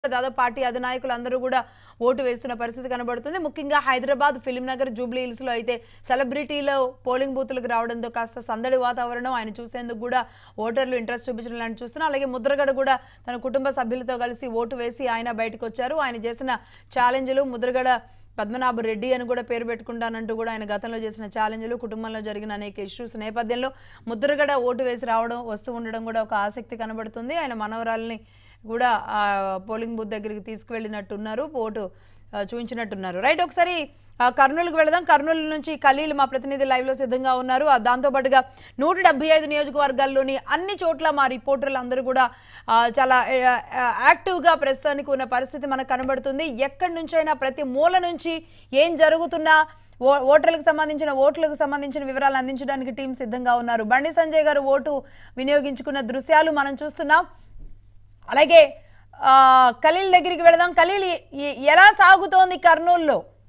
దాదాపు పార్టీ అధినాయకులు అందరూ కూడా ఓటు వేస్తున్న పరిస్థితి కనబడుతుంది ముఖ్యంగా హైదరాబాద్ ఫిలిం నగర్ జూబ్లీ హిల్స్ లో అయితే సెలబ్రిటీలో పోలింగ్ బూతులకు రావడంతో కాస్త సందడి వాతావరణం ఆయన చూసేందుకు కూడా ఓటర్లు ఇంట్రెస్ట్ చూపించడం లాంటి చూస్తున్నాం అలాగే ముద్రగడ కూడా తన కుటుంబ సభ్యులతో కలిసి ఓటు వేసి ఆయన బయటకు వచ్చారు ఆయన చేసిన ఛాలెంజ్లు ముద్రగడ పద్మనాభ రెడ్డి అని కూడా పేరు పెట్టుకుంటానంటూ కూడా ఆయన గతంలో చేసిన ఛాలెంజ్లు కుటుంబంలో జరిగిన అనేక ఇష్యూస్ నేపథ్యంలో ముద్రగడ ఓటు వేసి రావడం వస్తూ ఉండడం కూడా ఒక ఆసక్తి కనబడుతుంది ఆయన మనవరాల్ని కూడా ఆ పోలింగ్ బూత్ దగ్గరికి తీసుకువెళ్ళినట్టున్నారు ఓటు ఆ, చూపించినట్టున్నారు రైట్ ఒకసారి ఆ, కర్నూలుకు వెళదాం కర్నూలు నుంచి ఖలీల్ మా ప్రతినిధి లైవ్ లో సిద్ధంగా ఉన్నారు ఆ, దాంతోపాటుగా నూట డెబ్బై ఐదు నియోజకవర్గాల్లోని అన్ని చోట్ల మా రిపోర్టర్లు అందరూ కూడా ఆ, చాలా ఆ, ఆ, యాక్టివ్గా ప్రస్తుతానికి ఉన్న పరిస్థితి మనకు కనబడుతుంది ఎక్కడి నుంచైనా ప్రతి మూల నుంచి ఏం జరుగుతున్నా ఓ ఓటర్లకు సంబంధించిన ఓట్లకు సంబంధించిన వివరాలు అందించడానికి టీం సిద్ధంగా ఉన్నారు బండి సంజయ్ గారు ఓటు వినియోగించుకున్న దృశ్యాలు మనం చూస్తున్నాం అలాగే ఆ, ఖలీల్ దగ్గరికి వెళదాం ఖలీల్ ఎ- ఎ- ఎలా సాగుతోంది కర్నూలులో